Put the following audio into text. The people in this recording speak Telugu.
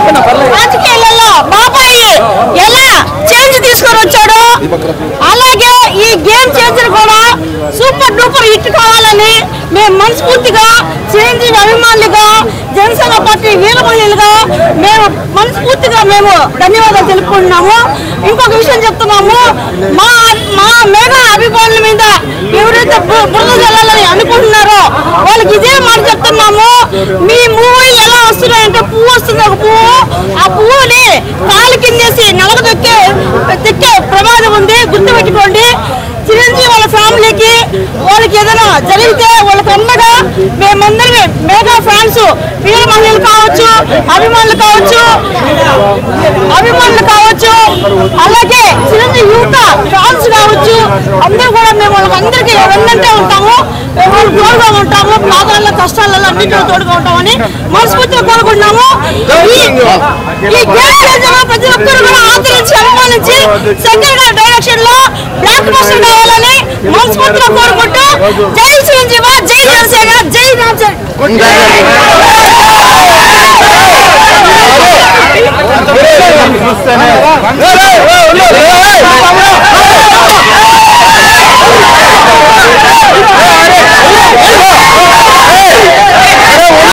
రాజకీయాలలో బాబాయి ఎలా చేంజ్ తీసుకొని వచ్చాడో అలాగే ఈ గేమ్ చేంజర్ కూడా సూపర్ డూపర్ హిట్ కావాలని మేము మనస్ఫూర్తిగా చిరంజీవి అభిమానులుగా జనసేన పార్టీ వీర మహిళలుగా మేము మనస్ఫూర్తిగా మేము ధన్యవాదాలు తెలుపుకుంటున్నాము ఇంకొక విషయం చెప్తున్నాము మా మా మెగా అభిమానుల మీద ఎవరైతే బు- బురద జల్లాలని అనుకుంటున్నారో వాళ్ళకి ఇదే మాట చెప్తున్నాము మీ మూవీలు ఎలా వస్తున్నాయంటే పువ్వు వస్తుంది ఒక పువ్వు ఆ పువ్వుని కాలు కిందేసి నలగ దొక్కే తెక్కే ప్రమాదం ఉంది గుర్తుపెట్టుకోండి చిరంజీవి వాళ్ళ ఫ్యామిలీకి వాళ్ళకి ఏదైనా జరిగితే వాళ్ళకి అండగా మేమందరమే మెగా ఫ్యాన్స్ వీర మహిళలు కావచ్చు అభిమానులు కావచ్చు అభిమానులు కావచ్చు అలాగే చిరంజీవి యువత ఫ్యాన్స్ కావచ్చు అందరూ కూడా మేము వాళ్ళందరికీ వెన్నంటే ఉంటాము మేము వాళ్ళకి తోడుగా ఉంటాము బాధల్లో కష్టాలలో అన్నింటిలో తోడుగా ఉంటామని మనస్ఫూర్తిగా కోరుకుంటున్నాము ఈ ఈ గేమ్ చేసిన ప్రతి ఒక్కరు కూడా ఆదరించి అభిమానించి శంకర్ గారి డైరెక్షన్ లో బ్లాక్ బస్టర్ కావాలని మనస్ఫూర్తిగా కోరుకుంటూ జై చిరంజీవ జై జనసేన జై రామ్ చరణ్